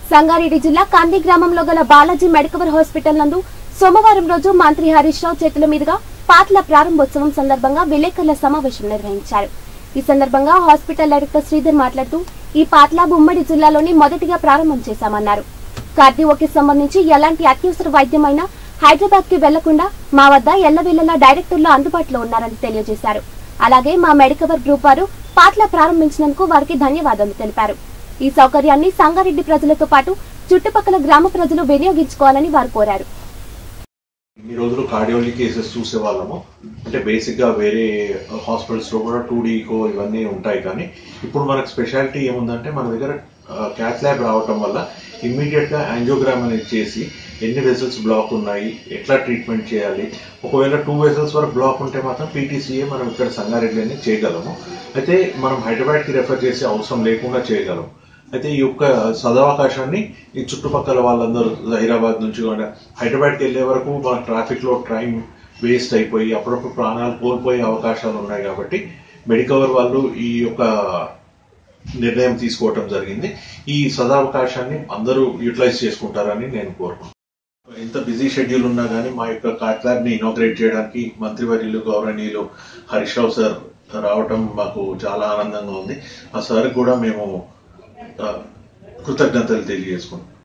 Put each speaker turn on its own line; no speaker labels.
సంగారెడ్డి జిల్లా కంది గ్రామంలో గల బాలాజీ మెడికవర్ హాస్పిటల్ నందు సోమవారం రోజు మంత్రి హరీష్ రావు చేతుల మీదుగా పాట్ల ప్రారంభోత్సవం సందర్భంగా విలేకరుల సమావేశం నిర్వహించారు ఈ సందర్భంగా హాస్పిటల్ డైరెక్టర్ శ్రీధర్ మాట్లాడుతూ ఈ పాట్ల ఉమ్మడి జిల్లాలోని మొదటిగా ప్రారంభం చేశామన్నారు కార్డియోకి సంబంధించి ఎలాంటి అత్యవసర వైద్యమైనా హైదరాబాద్ కి వెళ్లకుండా మా వద్ద ఎల్లవేళలా డైరెక్టర్లు అందుబాటులో ఉన్నారని తెలియజేశారు అలాగే మా మెడికవర్ గ్రూప్ వారు పాట్ల ప్రారంభించినందుకు వారికి ధన్యవాదాలు తెలిపారు ఈ సౌకర్యాన్ని సంగారెడ్డి ప్రజలతో పాటు చుట్టుపక్కల గ్రామ ప్రజలు వినియోగించుకోవాలని వారు కోరారు
ఇన్ని రోజులు కార్డియాలజీ కేసెస్ చూసే వాళ్ళము అంటే బేసిక్ గా వేరే హాస్పిటల్స్ లో కూడా టూ డీకో ఇవన్నీ ఉంటాయి కానీ ఇప్పుడు మనకు స్పెషాలిటీ ఏముందంటే మన దగ్గర క్యాత్ ల్యాబ్ రావటం వల్ల ఇమ్మీడియట్ గా యాంజియోగ్రామ్ అనేది చేసి ఎన్ని వెసల్స్ బ్లాక్ ఉన్నాయి ఎట్లా ట్రీట్మెంట్ చేయాలి ఒకవేళ టూ వెసల్స్ వరకు బ్లాక్ ఉంటే మాత్రం పీటీసీఏ మనం ఇక్కడ సంగారెడ్డిలోనే చేయగలము అయితే మనం హైదరాబాద్ కి రెఫర్ చేసే అవసరం లేకుండా చేయగలం అయితే ఈ యొక్క సదవకాశాన్ని ఈ చుట్టుపక్కల వాళ్ళందరూ హైదరాబాద్ నుంచి కూడా హైదరాబాద్కి వెళ్ళే వరకు మన ట్రాఫిక్ లో టైం వేస్ట్ అయిపోయి అప్పుడప్పుడు ప్రాణాలు కోల్పోయే అవకాశాలు ఉన్నాయి కాబట్టి మెడికవర్ వాళ్ళు ఈ యొక్క నిర్ణయం తీసుకోవటం జరిగింది ఈ సదావకాశాన్ని అందరూ యూటిలైజ్ చేసుకుంటారని నేను కోరుకుంటున్నాను ఎంత బిజీ షెడ్యూల్ ఉన్నా కానీ మా యొక్క కాట్లాబ్ ని ఇనాగ్రేట్ చేయడానికి మంత్రివర్యులు గౌరవనీయులు హరీష్ రావు సార్ రావటం మాకు చాలా ఆనందంగా ఉంది ఆ సార్ కూడా మేము ఆ, కృతజ్ఞతలు తెలియజేసుకుంటాం